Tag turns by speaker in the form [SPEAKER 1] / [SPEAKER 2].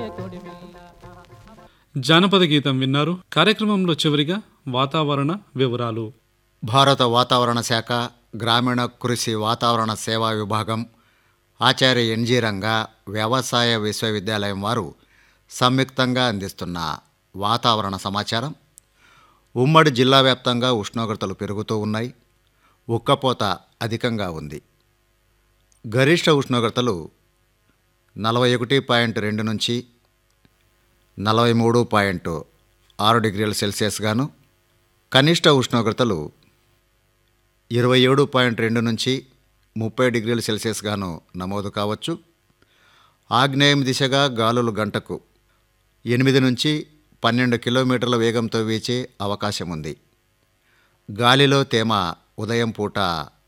[SPEAKER 1] జానపద గీతం విన్నారు కార్యక్రమంలో చివరిగా వాతావరణ వివరాలు
[SPEAKER 2] భారత వాతావరణ శాఖ గ్రామీణ కృషి వాతావరణ సేవా విభాగం ఆచార్య ఎన్జీ రంగా వ్యవసాయ విశ్వవిద్యాలయం వారు సంయుక్తంగా అందిస్తున్న వాతావరణ సమాచారం ఉమ్మడి జిల్లా వ్యాప్తంగా ఉష్ణోగ్రతలు పెరుగుతూ ఉన్నాయి ఉక్కపోత అధికంగా ఉంది గరిష్ట ఉష్ణోగ్రతలు నలభై ఒకటి పాయింట్ రెండు నుంచి నలభై మూడు పాయింట్ ఆరు డిగ్రీల సెల్సియస్ గాను కనిష్ట ఉష్ణోగ్రతలు ఇరవై ఏడు పాయింట్ రెండు నుంచి ముప్పై డిగ్రీల సెల్సియస్ గాను నమోదు కావచ్చు ఆగ్నేయం దిశగా గాలులు గంటకు ఎనిమిది నుంచి పన్నెండు కిలోమీటర్ల వేగంతో వీచే అవకాశం ఉంది గాలిలో తేమ ఉదయం పూట